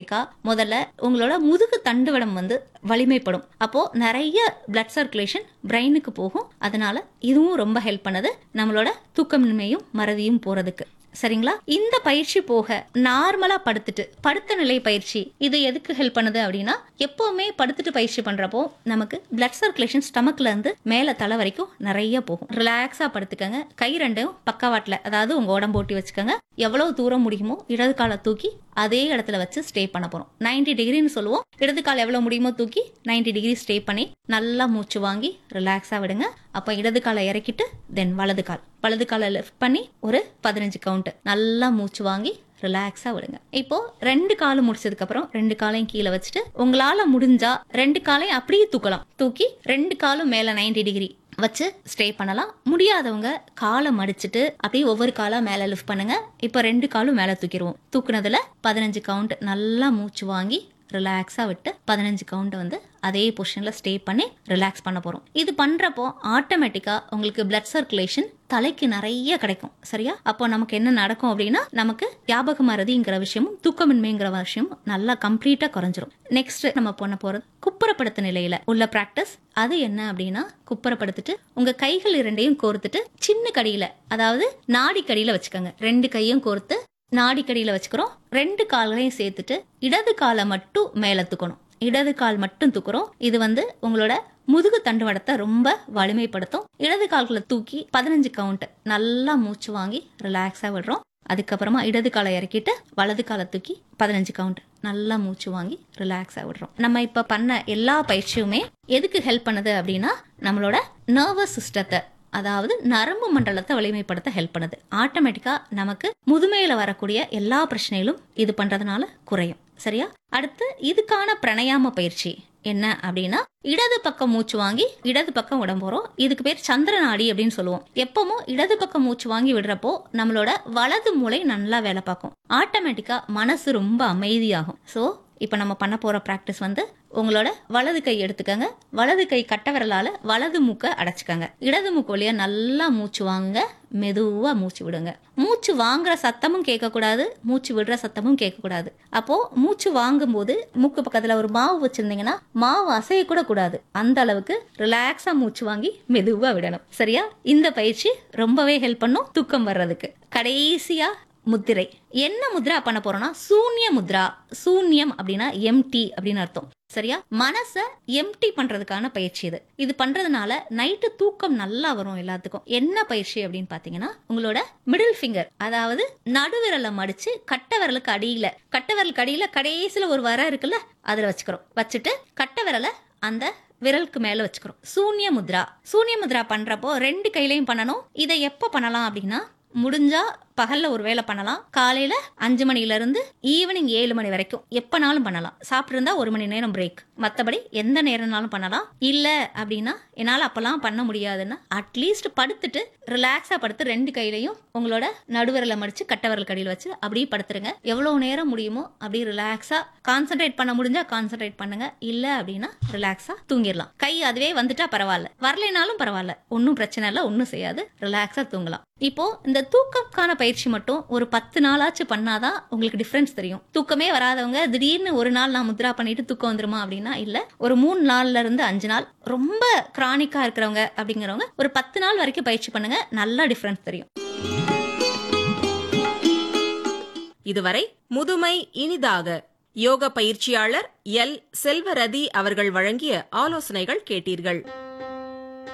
ஆட்டோமேட்டிக்கா முதல்ல உங்களோட முதுகு தண்டுவடம் வந்து வலிமைப்படும் அப்போ நிறைய பிளட் சர்க்குலேஷன் பிரெயினுக்கு போகும் அதனால இதுவும் ரொம்ப ஹெல்ப் பண்ணுது நம்மளோட தூக்கமின்மையும் மறதியும் போறதுக்கு சரிங்களா இந்த பயிற்சி போக நார்மலா படுத்துட்டு படுத்த நிலை பயிற்சி இது எதுக்கு ஹெல்ப் பண்ணுது அப்படின்னா எப்பவுமே படுத்துட்டு பயிற்சி பண்றப்போ நமக்கு பிளட் சர்க்குலேஷன் ஸ்டமக்ல இருந்து மேல தலை வரைக்கும் நிறைய போகும் ரிலாக்ஸா படுத்துக்கங்க கை ரெண்டையும் பக்கவாட்டுல அதாவது உங்க உடம்பு ஓட்டி வச்சுக்கோங்க எவ்வளவு தூரம் முடியுமோ இடது காலை தூக்கி அதே இடத்துல வச்சு ஸ்டே பண்ண போறோம் 90 டிகிரின்னு சொல்லுவோம் இடது கால் எவ்வளவு முடியுமோ தூக்கி 90 டிகிரி ஸ்டே பண்ணி நல்லா மூச்சு வாங்கி ரிலாக்ஸா விடுங்க அப்ப இடது காலை இறக்கிட்டு தென் வலது கால் வலது காலை லெஃப்ட் பண்ணி ஒரு பதினஞ்சு கவுண்ட் நல்லா மூச்சு வாங்கி ரிலாக்ஸா விடுங்க இப்போ ரெண்டு காலும் முடிச்சதுக்கு அப்புறம் ரெண்டு காலையும் கீழே வச்சுட்டு உங்களால முடிஞ்சா ரெண்டு காலையும் அப்படியே தூக்கலாம் தூக்கி ரெண்டு காலும் மேல 90 டிகிரி வச்சு ஸ்டே பண்ணலாம் முடியாதவங்க காலை மடிச்சிட்டு அப்படியே ஒவ்வொரு காலா மேல லிஃப்ட் பண்ணுங்க இப்போ ரெண்டு காலும் மேல தூக்கிடுவோம் தூக்குனதுல பதினஞ்சு கவுண்ட் நல்லா மூச்சு வாங்கி ரிலாக்ஸா விட்டு பதினஞ்சு கவுண்ட் வந்து அதே பொசிஷன்ல ஸ்டே பண்ணி ரிலாக்ஸ் பண்ண போறோம் இது பண்றப்போ ஆட்டோமேட்டிக்கா உங்களுக்கு பிளட் சர்க்குலேஷன் தலைக்கு நிறைய கிடைக்கும் சரியா அப்போ நமக்கு என்ன நடக்கும் அப்படின்னா நமக்கு ஞாபக மறதிங்கிற விஷயமும் தூக்கமின்மைங்கிற விஷயமும் நல்லா கம்ப்ளீட்டா குறைஞ்சிரும் நெக்ஸ்ட் நம்ம பண்ண போறது குப்புறப்படுத்த நிலையில உள்ள பிராக்டிஸ் அது என்ன அப்படின்னா குப்புறப்படுத்திட்டு உங்க கைகள் இரண்டையும் கோர்த்துட்டு சின்ன கடியில அதாவது நாடி கடியில வச்சுக்கோங்க ரெண்டு கையும் கோர்த்து நாடி கடியில வச்சுக்கிறோம் ரெண்டு கால்களையும் சேர்த்துட்டு இடது காலை மட்டும் மேல தூக்கணும் இடது கால் மட்டும் தூக்குறோம் இது வந்து உங்களோட முதுகு தண்டுவடத்தை ரொம்ப வலிமைப்படுத்தும் இடது கால்களை தூக்கி பதினஞ்சு கவுண்ட் நல்லா மூச்சு வாங்கி ரிலாக்ஸா விடுறோம் அதுக்கப்புறமா இடது காலை இறக்கிட்டு வலது காலை தூக்கி பதினஞ்சு கவுண்ட் நல்லா மூச்சு வாங்கி ரிலாக்ஸா விடுறோம் நம்ம இப்ப பண்ண எல்லா பயிற்சியுமே எதுக்கு ஹெல்ப் பண்ணுது அப்படின்னா நம்மளோட நர்வஸ் சிஸ்டத்தை அதாவது நரம்பு மண்டலத்தை வலிமைப்படுத்த ஹெல்ப் பண்ணுது ஆட்டோமேட்டிக்கா நமக்கு முதுமையில வரக்கூடிய எல்லா பிரச்சனைகளும் இது பண்றதுனால குறையும் சரியா அடுத்து இதுக்கான பிரணயாம பயிற்சி என்ன அப்படின்னா இடது பக்கம் மூச்சு வாங்கி இடது பக்கம் விட போறோம் இதுக்கு பேர் சந்திர நாடி அப்படின்னு சொல்லுவோம் எப்பவும் இடது பக்கம் மூச்சு வாங்கி விடுறப்போ நம்மளோட வலது மூளை நல்லா வேலை பார்க்கும் ஆட்டோமேட்டிக்கா மனசு ரொம்ப அமைதியாகும் சோ இப்போ நம்ம பண்ண போற பிராக்டிஸ் வந்து உங்களோட வலது கை எடுத்துக்கங்க வலது கை கட்ட விரலால வலது மூக்கை அடைச்சுக்கங்க இடது மூக்கு வழியா நல்லா மூச்சு வாங்குங்க மெதுவா மூச்சு விடுங்க மூச்சு வாங்குற சத்தமும் கேட்கக்கூடாது மூச்சு விடுற சத்தமும் கேட்கக்கூடாது அப்போ மூச்சு வாங்கும்போது மூக்கு பக்கத்துல ஒரு மாவு வச்சிருந்தீங்கன்னா மாவு அசைய கூட கூடாது அந்த அளவுக்கு ரிலாக்ஸா மூச்சு வாங்கி மெதுவா விடணும் சரியா இந்த பயிற்சி ரொம்பவே ஹெல்ப் பண்ணும் தூக்கம் வர்றதுக்கு கடைசியா முத்திரை என்ன முத்ரா பண்ண போறோம்னா சூன்ய முத்ரா சூன்யம் அப்படின்னா எம்டி அப்படின்னு அர்த்தம் சரியா மனச எம்டி பண்றதுக்கான பயிற்சி இது இது பண்றதுனால நைட்டு தூக்கம் நல்லா வரும் எல்லாத்துக்கும் என்ன பயிற்சி அப்படின்னு பாத்தீங்கன்னா உங்களோட மிடில் ஃபிங்கர் அதாவது நடுவிரலை மடிச்சு கட்ட விரலுக்கு அடியில கட்ட விரலுக்கு அடியில கடைசியில ஒரு வர இருக்குல்ல அதுல வச்சுக்கிறோம் வச்சுட்டு கட்ட விரலை அந்த விரலுக்கு மேல வச்சுக்கிறோம் சூன்ய முத்ரா சூன்ய முத்ரா பண்றப்போ ரெண்டு கையிலையும் பண்ணணும் இதை எப்ப பண்ணலாம் அப்படின்னா முடிஞ்சா பகல்ல ஒரு வேலை பண்ணலாம் காலையில அஞ்சு மணில இருந்து ஈவினிங் ஏழு மணி வரைக்கும் எப்பனாலும் பண்ணலாம் சாப்பிட்டிருந்தா ஒரு மணி நேரம் பிரேக் மத்தபடி எந்த நேரம்னாலும் பண்ணலாம் இல்ல அப்படின்னா என்னால அப்பெல்லாம் பண்ண முடியாதுன்னா அட்லீஸ்ட் படுத்துட்டு ரிலாக்ஸா படுத்து ரெண்டு கையிலையும் உங்களோட நடுவிரலை மடிச்சு கட்டவிரல் கடியில் வச்சு அப்படியே படுத்துருங்க எவ்வளவு நேரம் முடியுமோ அப்படியே ரிலாக்ஸா கான்சென்ட்ரேட் பண்ண முடிஞ்சா கான்சென்ட்ரேட் பண்ணுங்க இல்ல அப்படின்னா ரிலாக்ஸா தூங்கிடலாம் கை அதுவே வந்துட்டா பரவாயில்ல வரலைனாலும் பரவாயில்ல ஒன்றும் பிரச்சனை இல்லை ஒன்றும் செய்யாது ரிலாக்ஸா தூங்கலாம் இப்போ இந்த தூக்கம்கான பயிற்சி மட்டும் ஒரு பத்து நாளாச்சு பண்ணாதான் உங்களுக்கு டிஃபரன்ஸ் தெரியும் தூக்கமே வராதவங்க திடீர்னு ஒரு நாள் நான் முத்ரா பண்ணிட்டு தூக்கம் வந்துருமா அப்படின்னா இல்ல ஒரு மூணு நாள்ல இருந்து அஞ்சு நாள் ரொம்ப கிரானிக்கா இருக்கிறவங்க அப்படிங்கிறவங்க ஒரு பத்து நாள் வரைக்கும் பயிற்சி பண்ணுங்க நல்லா டிஃபரன்ஸ் தெரியும் இதுவரை முதுமை இனிதாக யோக பயிற்சியாளர் எல் செல்வரதி அவர்கள் வழங்கிய ஆலோசனைகள் கேட்டீர்கள்